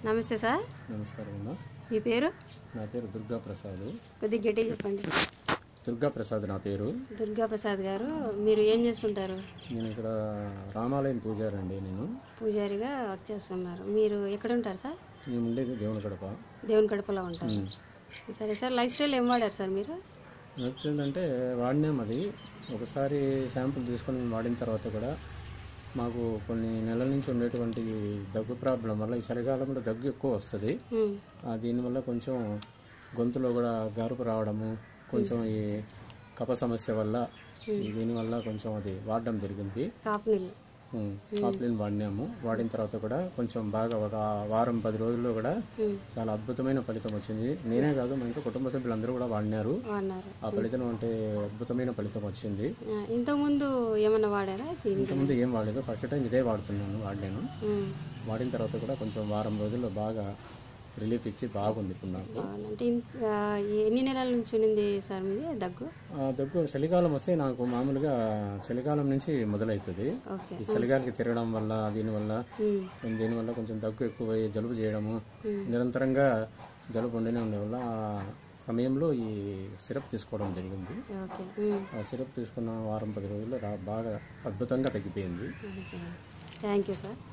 నమస్తే సార్ నమస్కారం అన్న మీ పేరు నా పేరు దుర్గా ప్రసాద్ కొద్దిగా గట్టిగా చెప్పండి దుర్గా ప్రసాద్ నా పేరు దుర్గా ప్రసాద్ గారు మీరు ఏం చేస్తుంటారు నేను ఇక్కడ రామాలయం పూజారి అండి నేను పూజారిగా వర్క్ చేస్తున్నారు మీరు ఎక్కడ ఉంటారు సార్ మేము ఉండేది దేవుని గడప దేవుని కడపలో ఉంటారు సరే సార్ లైఫ్ స్టైల్ ఏం వాడారు సార్ మీరు ఏంటంటే వాడినాం అది ఒకసారి శాంపుల్ తీసుకొని మేము వాడిన తర్వాత కూడా మాకు కొన్ని నెలల నుంచి ఉండేటువంటి దగ్గు ప్రాబ్లం వల్ల ఈ చలికాలంలో దగ్గు ఎక్కువ వస్తుంది ఉమ్, ఆ, దీనివల్ల కొంచెం గొంతులో కూడా గారుపు రావడము కొంచెం ఈ కఫ సమస్య వల్ల ఈ దీనివల్ల కొంచెం అది వాడడం జరిగింది కాపు నీళ్ళు కాప్లిన్ వాడినాము వాడిన తర్వాత కూడా కొంచెం బాగా ఒక వారం పది రోజుల్లో కూడా ఉమ్, చాలా అద్భుతమైన ఫలితం వచ్చింది నేనే కాదు మా ఇంట్లో కుటుంబ సభ్యులందరూ కూడా వాడినారు వాడినారు ఆ ఫలితం అంటే అద్భుతమైన ఫలితం వచ్చింది ఆ, ఇంతకుముందు ఏమన్నా వాడారా దీనికి ఇంతకుముందు ఏం వాడలేదు ఫస్ట్ టైం ఇదే వాడుతున్నాను వాడినాను ఉమ్, వాడిన తర్వాత కూడా కొంచెం వారం రోజుల్లో బాగా రిలీఫ్ ఇచ్చి బాగుంది ఇప్పుడు నాకు బాగుంది. అంటే ఇన్- ఆ, ఎన్ని నెలల నుంచి ఉన్నింది సార్ మీది దగ్గు ఆ దగ్గు చలికాలం వస్తే నాకు మామూలుగా చలికాలం నుంచి మొదలవుతుంది ఓకే ఈ చలిగాలికి తిరగడం వల్ల దీనివల్ల ఉమ్, దీనివల్ల కొంచెం దగ్గు ఎక్కువ జలుబు చేయడము నిరంతరంగా జలుబు ఉండనే ఉండే వల్ల ఆ సమయంలో ఈ సిరప్ తీసుకోవడం జరిగింది ఓకే ఉమ్, ఆ సిరప్ తీసుకున్న వారం పది రోజుల్లో రా- బాగా అద్భుతంగా తగ్గిపోయింది ఓకే థ్యాంక్ యూ సార్